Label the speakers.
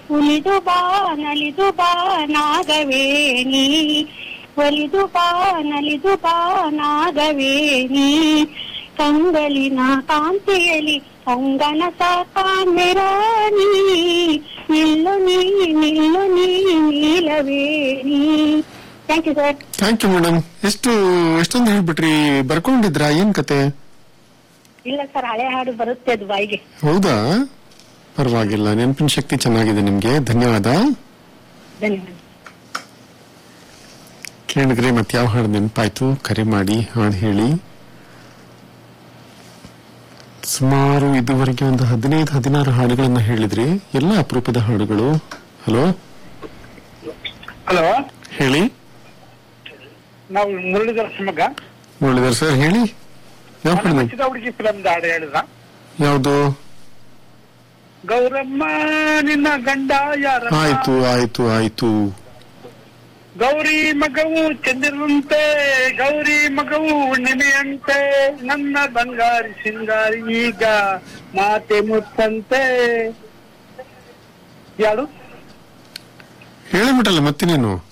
Speaker 1: ಉಲಿದು ಬಾ ನಲಿದು ಬಾ ನಾಗವೇಣಿ ಒಲಿದು ಬಾ ನಲಿದು ಬಾ ನಾಗವೇಣಿ ಕಂಗಳಿನ ಕಾಂತಿಯಲಿ ಕಂಗನ ಸಾಕಾಂಬಿರಾಣಿ ನಿಲ್ಲು ನೀ ನಿಲ್ಲು ನೀ ನೀಲವೇಣಿ thank you sir
Speaker 2: thank you madam ಎಷ್ಟು ಎಷ್ಟೊಂದು ಹೇಳ್ಬಿಟ್ರಿ ಬರ್ಕೊಂಡಿದ್ರಾ ಏನ್ ಕತೆ
Speaker 1: ಇಲ್ಲ ಸರ್ ಹಳೆ ಹಾಡು ಬರುತ್ತೆ ಅದು ಬಾಯಿಗೆ
Speaker 2: ಹೌದಾ ಪರವಾಗಿಲ್ಲ ನೆನಪಿನ ಶಕ್ತಿ ಚೆನ್ನಾಗಿದೆ ನಿಮ್ಗೆ ಧನ್ಯವಾದ
Speaker 1: ಧನ್ಯವಾದ
Speaker 2: ಕೇಳಿದ್ರೆ ಮತ್ತೆ ಯಾವ ಹಾಡು ನೆನಪಾಯ್ತು ಕರೆ ಮಾಡಿ ಹಾಡು ಹೇಳಿ ಸುಮಾರು ಇದುವರೆಗೆ ಒಂದು ಹದಿನೈದು ಹದಿನಾರು ಹಾಡುಗಳನ್ನ ಹೇಳಿದ್ರಿ ಎಲ್ಲ ಅಪರೂಪದ ಹಾಡುಗಳು ಹಲೋ
Speaker 3: ಹಲೋ
Speaker 2: ಹೇಳಿ
Speaker 3: ನಾವು ಮುರಳೀಧರ ಶಿವಮೊಗ್ಗ
Speaker 2: ಮುರಳೀಧರ್ ಸರ್ ಹೇಳಿ ಯಾವ ಹಾಡು ನೆನ್ಪು?
Speaker 3: ಚಿದ ಹುಡುಗಿ ಫಿಲಮ್ ಹಾಡು ಹೇಳಿದ್ರ
Speaker 2: ಯಾವುದು
Speaker 3: ಗೌರಮ್ಮ ನಿನ್ನ ಗಂಡ ಯಾರ
Speaker 2: ಆಯ್ತು ಆಯ್ತು ಆಯ್ತು
Speaker 3: ಗೌರಿ ಮಗವು ಚಂದಿರಂತೆ ಗೌರಿ ಮಗವು ಹುಣ್ಣಿಮೆಯಂತೆ ನನ್ನ ಬಂಗಾರಿ ಸಿಂಗಾರಿ ಈಗ ಮಾತೆ ಮುತ್ತಂತೆ ಯಾರು
Speaker 2: ಹೇಳಿಬಿಟ್ಟಲ್ಲ ಮತ್ತೆ ನೀನು